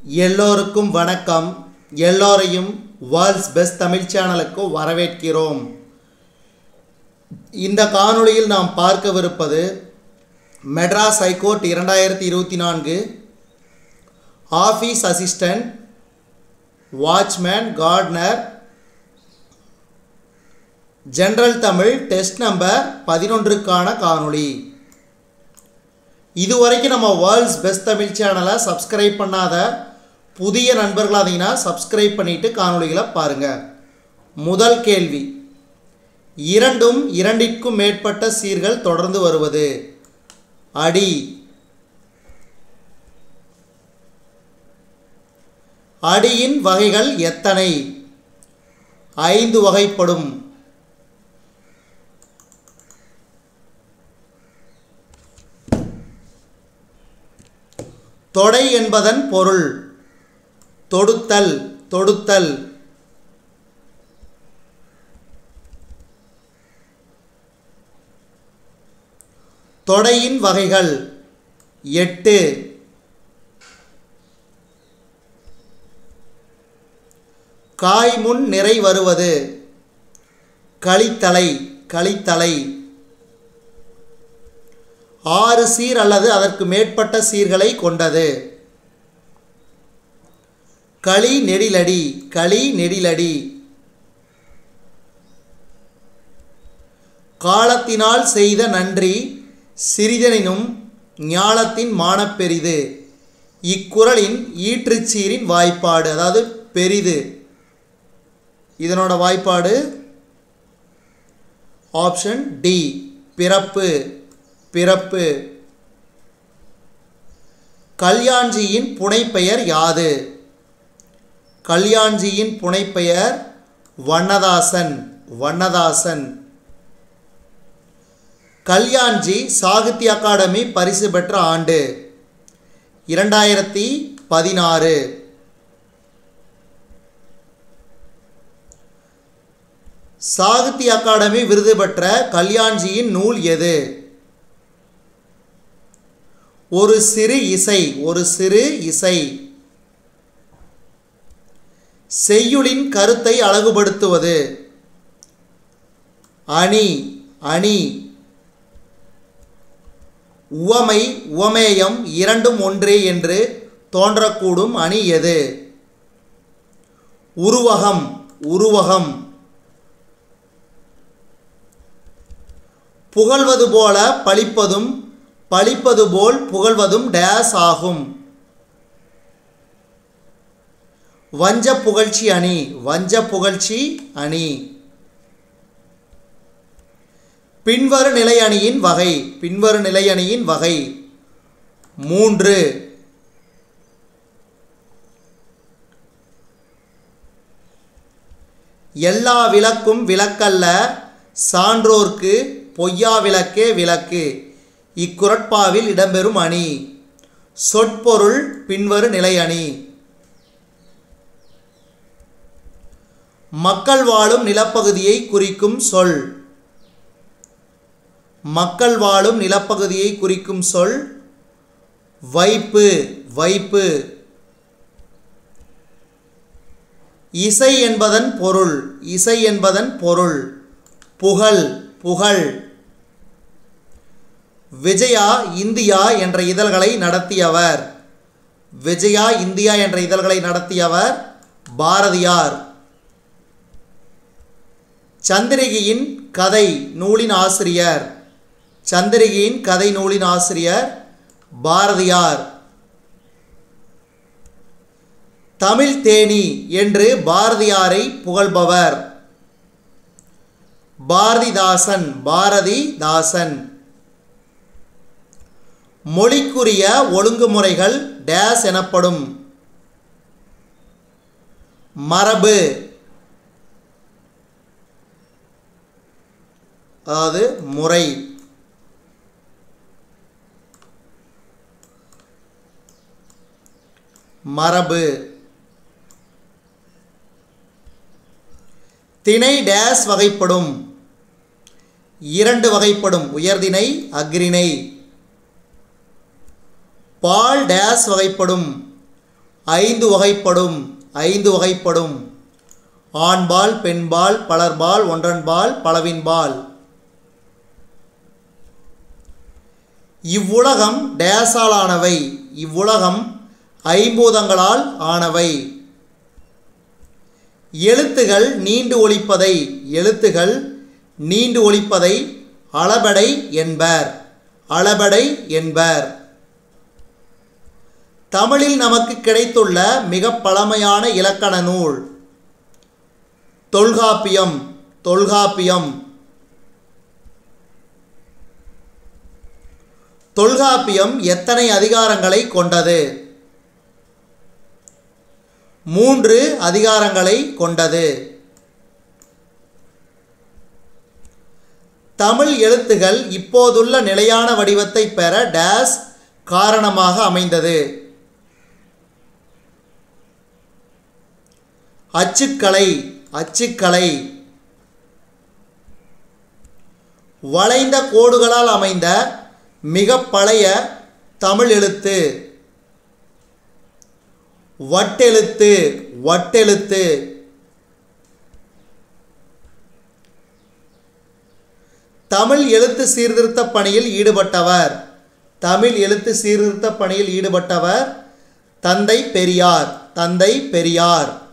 எல்லோருக்கும் வணக்கம் எல்லோரையும் வேர்ல்ட்ஸ் பெஸ்ட் தமிழ் சேனலுக்கு வரவேற்கிறோம் இந்த காணொளியில் நாம் பார்க்கவிருப்பது மெட்ராஸ் ஹைகோர்ட் இரண்டாயிரத்தி இருபத்தி நான்கு office assistant watchman gardener general Tamil test number பதினொன்றுக்கான காணொளி இதுவரைக்கும் நம்ம வேர்ல்ட்ஸ் பெஸ்ட் தமிழ் சேனலை சப்ஸ்கிரைப் பண்ணாத புதிய நண்பர்களாக இருந்தீங்கன்னா சப்ஸ்கிரைப் பண்ணிவிட்டு காணொளிகளை பாருங்கள் முதல் கேள்வி இரண்டும் இரண்டிற்கும் மேற்பட்ட சீர்கள் தொடர்ந்து வருவது அடி அடியின் வகைகள் எத்தனை ஐந்து வகைப்படும் தொடை என்பதன் பொருள் தொடுத்தல் தொடுத்தல் தொடையின் வகைகள் எட்டு காய் முன் நிறை வருவது களித்தலை களித்தலை ஆறு சீர் அல்லது அதற்கு மேற்பட்ட சீர்களை கொண்டது களி நெடிலடி களி நெடிலடி காலத்தினால் செய்த நன்றி சிறிதனினும் ஞாலத்தின் மானப்பெரிது இக்குறளின் ஈற்றுச்சீரின் வாய்ப்பாடு அதாவது பெரிது இதனோட வாய்ப்பாடு ஆப்ஷன் டி பிறப்பு பிறப்பு கல்யாண்ஜியின் புனைப்பெயர் யாது கல்யாண்ஜியின் புனைப்பெயர் வண்ணதாசன் வண்ணதாசன் கல்யாண்ஜி சாகித்ய அகாடமி பரிசு பெற்ற ஆண்டு இரண்டாயிரத்தி பதினாறு சாகித்ய அகாடமி விருது பெற்ற கல்யாண்ஜியின் நூல் எது ஒரு சிறு இசை ஒரு சிறு இசை செய்யுளின் கருத்தை அழகுபடுத்துவது அணி அணி உவமை உவமேயம் இரண்டும் ஒன்றே என்று தோன்றக்கூடும் அணி எது உருவகம் உருவகம் புகழ்வது போல பழிப்பதும் பழிப்பது போல் புகழ்வதும் டேஸ் ஆகும் வஞ்ச புகழ்ச்சி அணி வஞ்ச புகழ்ச்சி அணி பின்வரு நிலை அணியின் வகை பின்வரு நிலை அணியின் வகை மூன்று எல்லா விளக்கும் விளக்கல்ல சான்றோர்க்கு பொய்யா விளக்கே விளக்கு இக்குரட்பாவில் இடம்பெறும் அணி சொற்பொருள் பின்வரு நிலை அணி மக்கள் வாழும் நிலப்பகுதியை குறிக்கும் சொல் மக்கள் வாழும் நிலப்பகுதியை குறிக்கும் சொல் வைப்பு வைப்பு இசை என்பதன் பொருள் இசை என்பதன் பொருள் புகழ் புகழ் விஜயா இந்தியா என்ற இதழ்களை நடத்தியவர் விஜயா இந்தியா என்ற இதழ்களை நடத்தியவர் பாரதியார் சந்திரிகையின் கதை நூலின் ஆசிரியர் சந்திரிகையின் கதை நூலின் ஆசிரியர் பாரதியார் தமிழ் தேனி என்று பாரதியாரை புகழ்பவர் பாரதிதாசன் பாரதிதாசன் மொழிக்குரிய ஒழுங்குமுறைகள் டேஸ் எனப்படும் மரபு அதாவது முறை மரபு திணை டேஸ் வகைப்படும் இரண்டு வகைப்படும் உயர்திணை அக்ரிணை பால் டேஸ் வகைப்படும் ஐந்து வகைப்படும் ஐந்து வகைப்படும் ஆண்பால் பெண்பால் பலர்பால் ஒன்றன்பால் பலவின்பால் இவ்வுலகம் டேஸால் ஆனவை இவ்வுலகம் ஐம்பூதங்களால் ஆனவை எழுத்துகள் நீண்டு ஒலிப்பதை எழுத்துகள் நீண்டு ஒலிப்பதை அளபடை என்பர் அளபடை என்பர் தமிழில் நமக்கு கிடைத்துள்ள மிக பழமையான இலக்கண நூல் தொல்காப்பியம் தொல்காப்பியம் தொல்காப்பியம் எத்தனை அதிகாரங்களை கொண்டது மூன்று அதிகாரங்களை கொண்டது தமிழ் எழுத்துகள் இப்போதுள்ள நிலையான வடிவத்தை பெற டேஸ் காரணமாக அமைந்தது அச்சுக்கலை அச்சுக்கலை வளைந்த கோடுகளால் அமைந்த மிக பழைய தமிழ் எழுத்து வட்டெழுத்து வட்டெழுத்து தமிழ் எழுத்து சீர்திருத்த பணியில் ஈடுபட்டவர் தமிழ் எழுத்து சீர்திருத்த பணியில் ஈடுபட்டவர் தந்தை பெரியார் தந்தை பெரியார்